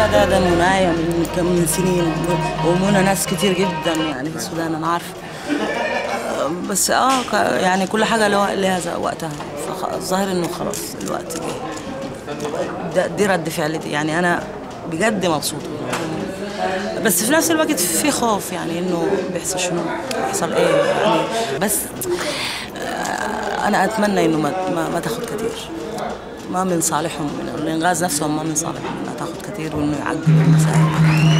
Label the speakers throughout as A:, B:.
A: ده ده منايا من كم من سنين ومنى ناس كتير جدا يعني في السودان انا عارفه آه، بس اه ك- يعني كل حاجه لها لها ز- وقتها فالظاهر انه خلاص الوقت جه ده دي رد فعلي دي يعني انا بجد مبسوطه بس في نفس الوقت في خوف يعني انه بيحصل شنو بيحصل ايه يعني بس آه، انا اتمنى انه ما ما, ما تاخد كتير ما من صالحهم الانغاز نفسهم ما من صالحهم انها تاخد كتير وانه يعقدوا المسائل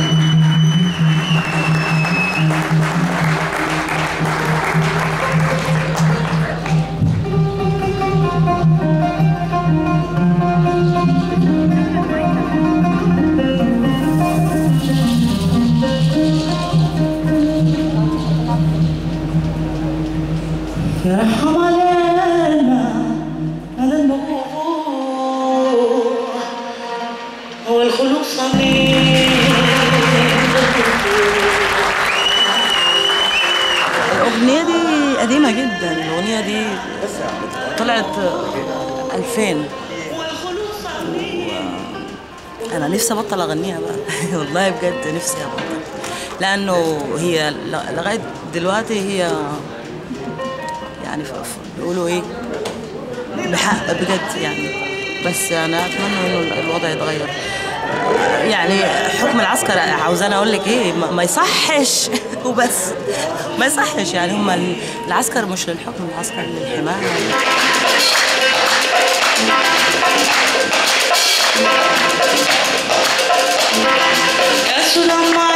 B: يرحم علينا على النور هو الخلوق صميم
A: الاغنيه دي قديمه جدا الاغنيه دي طلعت 2000 انا نفسي ابطل اغنيها بقى والله بجد نفسي ابطل لانه هي ل- لغايه دلوقتي هي يعني ف- ف- بيقولوا ايه بحق بجد يعني بس انا اتمنى انه الوضع يتغير يعني حكم العسكر عاوزاني اقول لك ايه ما ما يصحش وبس ما يصحش يعني هم ال- العسكر مش للحكم العسكر للحمايه
B: يا سلام